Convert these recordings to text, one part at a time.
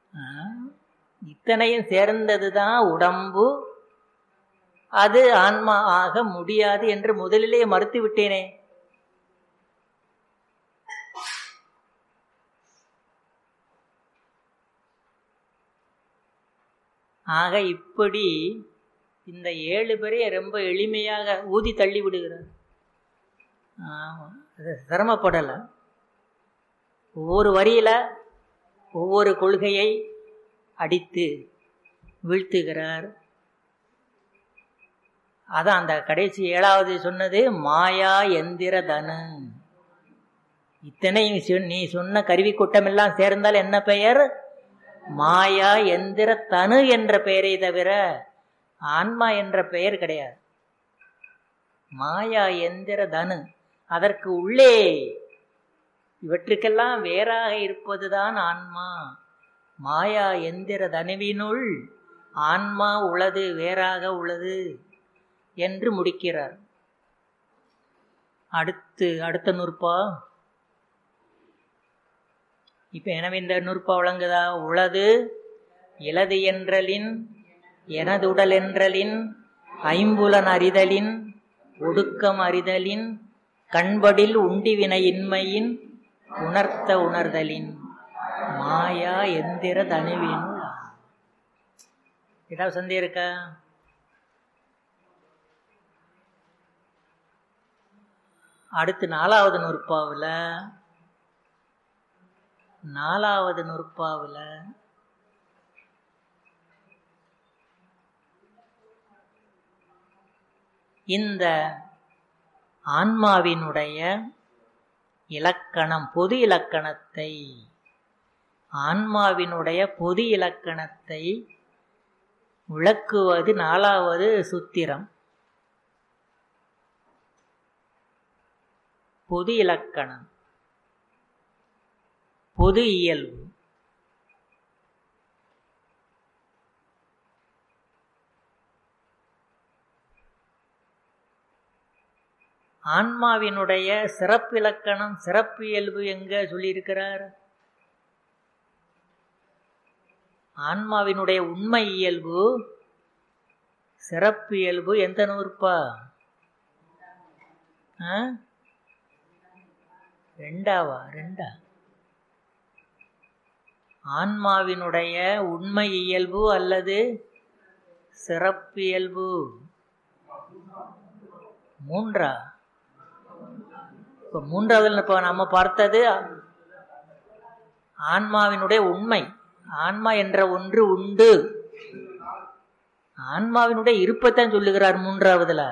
ஆ, இத்தனையும் சேர்ந்ததுதான் உடம்பு அது ஆன்மா ஆக முடியாது என்று முதலிலே மறுத்து விட்டேனே ஆக இப்படி இந்த ஏழு பேரை ரொம்ப எளிமையாக ஊதி தள்ளி விடுகிறார் ஆமா, அது சிரமப்படலை ஒவ்வொரு வரியில ஒவ்வொரு கொள்கையை அடித்து வீழ்த்துகிறார் அதான் அந்த கடைசி ஏழாவது சொன்னது மாயா எந்திர தனு இத்தனை சொ- நீ சொன்ன கருவி கூட்டமெல்லாம் சேர்ந்தால் என்ன பெயர் மாயா எந்திர தனு என்ற பெயரை தவிர ஆன்மா என்ற பெயர் கிடையாது மாயா எந்திர தனு அதற்கு உள்ளே இவற்றுக்கெல்லாம் வேறாக இருப்பதுதான் ஆன்மா மாயா எந்திர தனுவினுள் ஆன்மா உளது வேறாக உள்ளது என்று முடிக்கிறார் அடுத்து அடுத்த நூற்பா இப்ப எனவே இந்த நூற்பா வழங்குதா உளது இலது என்றலின் எனதுடல் என்றலின் ஐம்புலன் அறிதலின் ஒடுக்கம் அறிதலின் கண்படில் உண்டிவினை இன்மையின் உணர்த்த உணர்தலின் மாயா எந்திர தனுவின் ஏதாவது சந்தேகம் இருக்கா அடுத்து நாலாவது நூற்பாவில் நாலாவது நூற்பாவில் இந்த ஆன்மாவினுடைய இலக்கணம் பொது இலக்கணத்தை ஆன்மாவினுடைய பொது இலக்கணத்தை விளக்குவது நாலாவது சுத்திரம் பொது இலக்கணம் பொது இயல்பு ஆன்மாவினுடைய சிறப்பிலக்கணம் சிறப்பு இயல்பு எங்க சொல்லியிருக்கிறார் ஆன்மாவினுடைய உண்மை இயல்பு சிறப்பு இயல்பு எந்த நூற்பா ஆ? ரெண்டாவா ரெண்டா ஆன்மாவினுடைய உண்மை இயல்பு அல்லது சிறப்பியல்பு மூன்றா இப்ப மூன்றாவதுல இப்ப நம்ம பார்த்தது ஆன்மாவினுடைய உண்மை ஆன்மா என்ற ஒன்று உண்டு ஆன்மாவினுடைய இருப்பைத்தான் சொல்லுகிறார் மூன்றாவதுல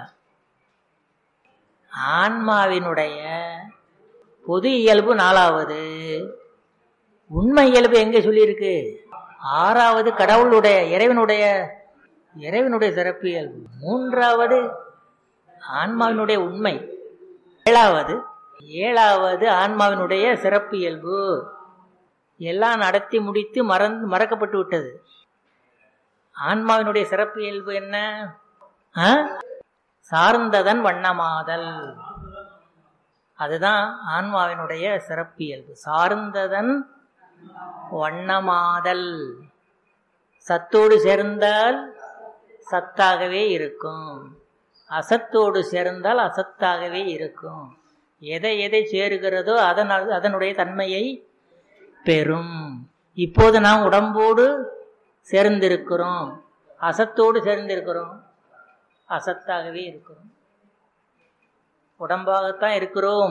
ஆன்மாவினுடைய பொது இயல்பு நாலாவது உண்மை இயல்பு எங்க சொல்லியிருக்கு ஆறாவது கடவுளுடைய இறைவனுடைய இறைவனுடைய சிறப்பு இயல்பு மூன்றாவது ஆன்மாவினுடைய உண்மை ஏழாவது ஏழாவது ஆன்மாவினுடைய சிறப்பு இயல்பு எல்லாம் நடத்தி முடித்து மறந்து மறக்கப்பட்டு விட்டது ஆன்மாவினுடைய சிறப்பு இயல்பு என்ன ஆ? சார்ந்ததன் வண்ணமாதல் அதுதான் ஆன்மாவினுடைய சிறப்பியல்பு சார்ந்ததன் வண்ணமாதல் சத்தோடு சேர்ந்தால் சத்தாகவே இருக்கும் அசத்தோடு சேர்ந்தால் அசத்தாகவே இருக்கும் எதை எதை சேருகிறதோ அதனால் அதனுடைய தன்மையை பெறும் இப்போது நாம் உடம்போடு சேர்ந்திருக்கிறோம் அசத்தோடு சேர்ந்திருக்கிறோம் அசத்தாகவே இருக்கிறோம் உடம்பாகத்தான் இருக்கிறோம்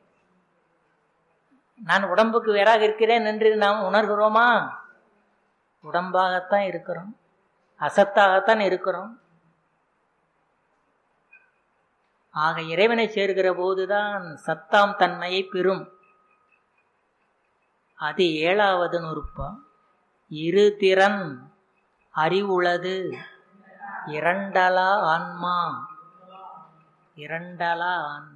நான் உடம்புக்கு வேறாக இருக்கிறேன் என்று நாம் உணர்கிறோமா உடம்பாகத்தான் இருக்கிறோம் அசத்தாகத்தான் இருக்கிறோம் ஆக இறைவனை சேர்கிற போதுதான் சத்தாம் தன்மையை பெறும் அது ஏழாவது நுறுப்பா இரு திறன் அறிவுளது இரண்டலா ஆன்மா இரண்டலா ஆன்மா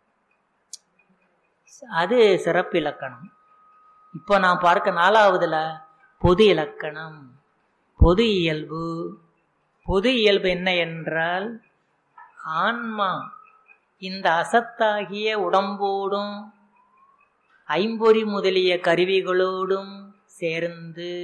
அது சிறப்பு இலக்கணம் இப்போ நான் பார்க்க நாலாவதுல பொது இலக்கணம் பொது இயல்பு பொது இயல்பு என்ன என்றால் ஆன்மா இந்த அசத்தாகிய உடம்போடும் ஐம்பொறி முதலிய கருவிகளோடும் சேர்ந்து